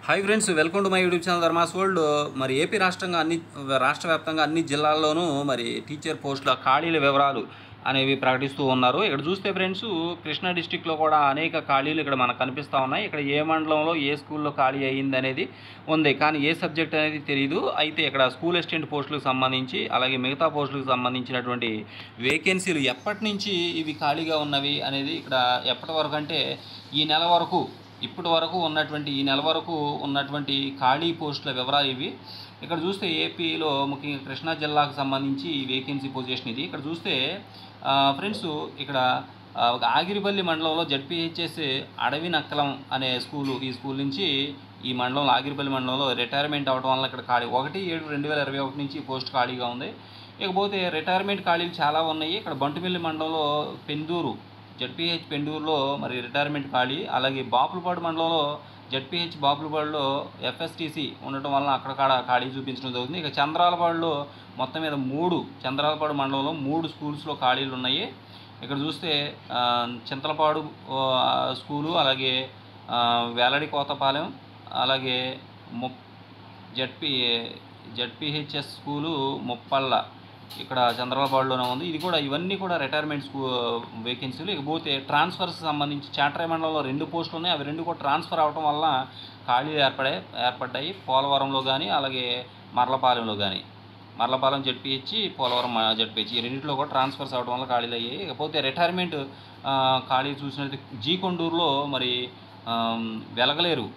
Hi friends welcome to my YouTube channel Dharmas world మరి AP రాష్ట్రంగా అన్ని రాష్ట్ర వ్యాప్తంగా అన్ని జిల్లాల్లోనూ మరి టీచర్ పోస్టుల ఖాళీల వివరాలు అనేవి ప్రకటిస్తూ ఉన్నారు ఇక్కడ చూస్తే ఫ్రెండ్స్ కృష్ణా డిస్టిక్లో కూడా అనేక ఖాళీలు ఇక్కడ మనకు కనిపిస్తూ ఉన్నాయి ఇక్కడ ఏ మండలంలో ఏ స్కూల్లో ఖాళీ అయ్యింది అనేది ఉంది కానీ ఏ సబ్జెక్ట్ అనేది తెలియదు అయితే ఇక్కడ స్కూల్ అసిస్టెంట్ పోస్టులకు సంబంధించి అలాగే మిగతా పోస్టులకు సంబంధించినటువంటి వేకెన్సీలు ఎప్పటి నుంచి ఇవి ఖాళీగా ఉన్నవి అనేది ఇక్కడ ఎప్పటి వరకు అంటే ఈ నెల వరకు ఇప్పటి వరకు ఉన్నటువంటి ఈ నెల వరకు ఉన్నటువంటి ఖాళీ పోస్టుల వివరాలు ఇవి ఇక్కడ చూస్తే ఏపీలో ముఖ్యంగా కృష్ణా జిల్లాకు సంబంధించి ఈ వేకెన్సీ పొజిషన్ ఇది ఇక్కడ చూస్తే ఫ్రెండ్స్ ఇక్కడ ఆ, ఒక ఆగిరిపల్లి మండలంలో జడ్పీహెచ్ఎస్ అడవి నక్కలం అనే స్కూలు ఈ స్కూల్ నుంచి ఈ మండలంలో ఆగిరిపల్లి మండలంలో రిటైర్మెంట్ అవడం వల్ల ఇక్కడ ఖాళీ ఒకటి ఏడు రెండు వేల ఇరవై ఒకటి నుంచి పోస్ట్ ఖాళీగా ఉంది ఇకపోతే రిటైర్మెంట్ ఖాళీలు చాలా ఉన్నాయి ఇక్కడ బంటుమిల్లి మండలంలో పెందూరు జడ్పీహెచ్ పెండూరులో మరి రిటైర్మెంట్ ఖాళీ అలాగే బాపులపాడు మండలంలో జడ్పీహెచ్ బాపులపాడులో ఎఫ్ఎస్టీసీ ఉండటం వలన అక్కడక్కడ ఖాళీ చూపించడం జరుగుతుంది ఇక చంద్రాలపాడులో మొత్తం మీద మూడు చంద్రాలపాడు మండలంలో మూడు స్కూల్స్లో ఖాళీలు ఉన్నాయి ఇక్కడ చూస్తే ఆ, చింతలపాడు ఆ, స్కూలు అలాగే ఆ, వేలడి కోతపాలెం అలాగే ము జడ్పీ జడ్పీహెచ్ఎస్ స్కూలు ముప్పల్ల ఇక్కడ చంద్రబాబులోనే ఉంది ఇది కూడా ఇవన్నీ కూడా రిటైర్మెంట్ స్కూ వేకెన్సీలు ఇకపోతే ట్రాన్స్ఫర్స్ సంబంధించి చాటరే మండలంలో రెండు పోస్టులు ఉన్నాయి అవి రెండు కూడా ట్రాన్స్ఫర్ అవడం వల్ల ఖాళీలు ఏర్పడాయి ఏర్పడ్డాయి పోలవరంలో కానీ అలాగే మర్లపాలెంలో కానీ మర్లపాలెం జడ్పీహెచ్ పోలవరం జడ్పీహెచ్ ఈ రెండింటిలో కూడా ట్రాన్స్ఫర్స్ అవడం వల్ల ఖాళీలు అయ్యాయి ఇకపోతే రిటైర్మెంట్ ఆ, ఖాళీ చూసినట్టు జీ కొండూరులో మరి ఆమ్, Velagaleru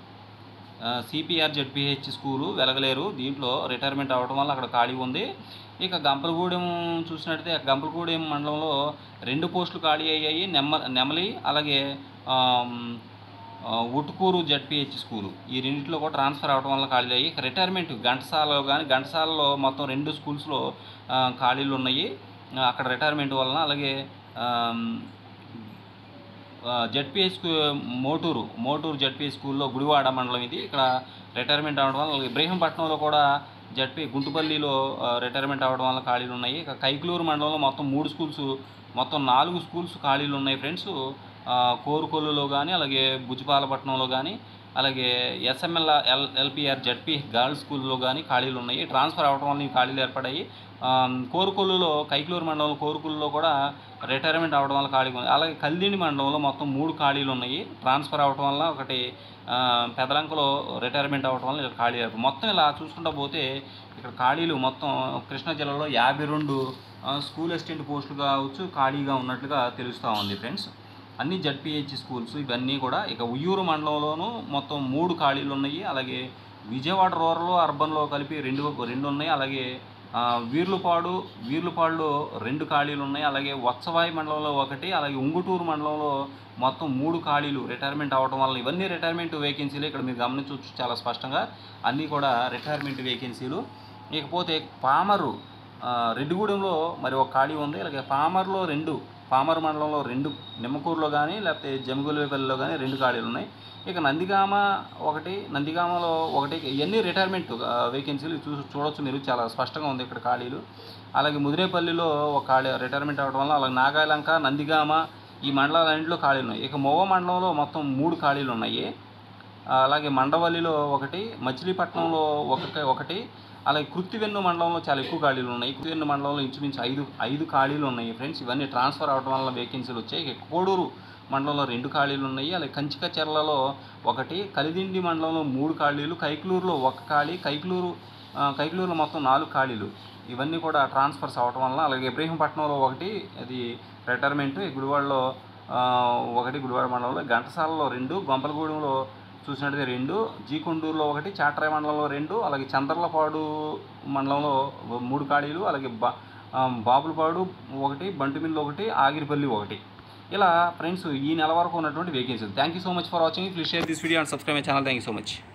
CPR ZPHS school Velagaleru దీంట్లో రిటైర్మెంట్ అవ్వడం వల్ల అక్కడ ఖాళీ ఉంది ఇక గంపలగూడెం చూసినట్టయితే గంపలగూడెం మండలంలో రెండు పోస్టులు ఖాళీ అయ్యాయి నెమ్మ నెమలి అలాగే ఆమ్, ఆ, ఉటుకూరు జడ్పీహెచ్ స్కూలు ఈ రెండింటిలో కూడా ట్రాన్స్ఫర్ అవడం వల్ల ఖాళీలు అయ్యి ఇక రిటైర్మెంట్ ఘంటసాలలో కానీ ఘంటసాలలో మొత్తం రెండు స్కూల్స్లో ఆ, ఖాళీలు ఉన్నాయి ఆ, అక్కడ రిటైర్మెంట్ వలన అలాగే ఆమ్, జడ్పీఎస్ మోటూరు మోటూరు జడ్పీఎస్ స్కూల్లో గుడివాడ మండలం ఇది ఇక్కడ రిటైర్మెంట్ అవ్వడం వల్ల అలాగే ఇబ్రహీంపట్నంలో కూడా జడ్పీ గుంటుపల్లిలో ఆ, రిటైర్మెంట్ అవ్వడం వల్ల ఖాళీలు ఉన్నాయి ఇక కైక్లూరు మండలంలో మొత్తం మూడు స్కూల్స్ మొత్తం నాలుగు స్కూల్స్ ఖాళీలు ఉన్నాయి ఫ్రెండ్స్ ఆ, కోరుకొల్లులో కానీ అలాగే బుజ్జిపాలపట్నంలో కానీ అలాగే SML L LPR ZP girls స్కూల్లో కానీ ఖాళీలు ఉన్నాయి ట్రాన్స్ఫర్ అవ్వడం వల్ల ఈ ఖాళీలు ఏర్పడ్డాయి ఆ, కోరుకొల్లులో కైక్లూరు మండలంలో కోరుకొల్లులో కూడా రిటైర్మెంట్ అవ్వడం వల్ల ఖాళీగా ఉంది అలాగే కల్దిండి మండలంలో మొత్తం మూడు ఖాళీలు ఉన్నాయి ట్రాన్స్ఫర్ అవ్వడం వల్ల ఒకటి ఆ, పెదలంకలో రిటైర్మెంట్ అవ్వడం వల్ల ఇక్కడ ఖాళీ అయిపోయింది. మొత్తం ఇలా చూసుకుంటా పోతే ఇక్కడ ఖాళీలు మొత్తం కృష్ణా జిల్లాలో యాభై రెండు ఆ, స్కూల్ అసిస్టెంట్ పోస్టులు కావచ్చు ఖాళీగా ఉన్నట్లుగా తెలుస్తూ ఉంది ఫ్రెండ్స్ అన్ని జడ్పీహెచ్ స్కూల్స్ ఇవన్నీ కూడా ఇక ఉయ్యూరు మండలంలోనూ మొత్తం మూడు ఖాళీలు ఉన్నాయి అలాగే విజయవాడ రూరల్ అర్బన్లో కలిపి రెండు రెండు ఉన్నాయి అలాగే ఆ, వీర్లుపాడు వీర్లుపాడులో రెండు ఖాళీలు ఉన్నాయి అలాగే వత్సవాయి మండలంలో ఒకటి అలాగే ఉంగుటూరు మండలంలో మొత్తం మూడు ఖాళీలు రిటైర్మెంట్ అవ్వడం వల్ల ఇవన్నీ రిటైర్మెంట్ వేకెన్సీలు ఇక్కడ మీరు గమనించవచ్చు చాలా స్పష్టంగా అన్నీ కూడా రిటైర్మెంట్ వేకెన్సీలు ఇకపోతే పామరు ఆ, రెడ్డిగూడెంలో మరి ఒక ఖాళీ ఉంది అలాగే పామర్లో రెండు పామర్ మండలంలో రెండు నిమ్మకూరులో కానీ లేకపోతే జమగులపల్లిలో కానీ రెండు ఖాళీలు ఉన్నాయి ఇక నందిగామ ఒకటి నందిగామలో ఒకటి ఇవన్నీ రిటైర్మెంట్ వేకెన్సీలు చూ చూడొచ్చు మీరు చాలా స్పష్టంగా ఉంది ఇక్కడ ఖాళీలు అలాగే ముదిరేపల్లిలో ఒక ఖాళీ రిటైర్మెంట్ అవ్వడం వల్ల అలాగే నాగాలంక నందిగామ ఈ మండలాలన్నింటిలో ఖాళీలు ఉన్నాయి ఇక మొవ్వ మండలంలో మొత్తం మూడు ఖాళీలు ఉన్నాయి ఆ, అలాగే మండవల్లిలో ఒకటి మచిలీపట్నంలో ఒక ఒకటి అలాగే కృత్తివెన్ను మండలంలో చాలా ఎక్కువ ఖాళీలు ఉన్నాయి కృత్తివెన్ను మండలంలో ఇంచుమించు ఐదు ఐదు ఖాళీలు ఉన్నాయి ఫ్రెండ్స్ ఇవన్నీ ట్రాన్స్ఫర్ అవడం వల్ల వేకెన్సీలు వచ్చాయి ఇక కోడూరు మండలంలో రెండు ఖాళీలు ఉన్నాయి అలాగే కంచికచెర్లలో ఒకటి కలిదిండి మండలంలో మూడు ఖాళీలు కైక్లూరులో ఒక ఖాళీ కైక్లూరు ఆ, కైక్లూరులో మొత్తం నాలుగు ఖాళీలు ఇవన్నీ కూడా ట్రాన్స్ఫర్స్ అవడం వల్ల అలాగే ఇబ్రహీంపట్నంలో ఒకటి అది రిటైర్మెంట్ ఈ గుడివాడలో ఆ, ఒకటి గుడివాడ మండలంలో ఘంటసాలలో రెండు గొంపలగూడెంలో చూసినట్టయితే రెండు జీకొండూరులో ఒకటి చాట్రాయ్ మండలంలో రెండు అలాగే చంద్రలపాడు మండలంలో మూడు ఖాళీలు అలాగే బా ఆ, బాపులపాడు ఒకటి బంటిమిల్లి ఒకటి ఆగిరిపల్లి ఒకటి ఇలా ఫ్రెండ్స్ ఈ నెల వరకు ఉన్నటువంటి vacancy thank you so much for watching please share this video and subscribe my channel thank you so much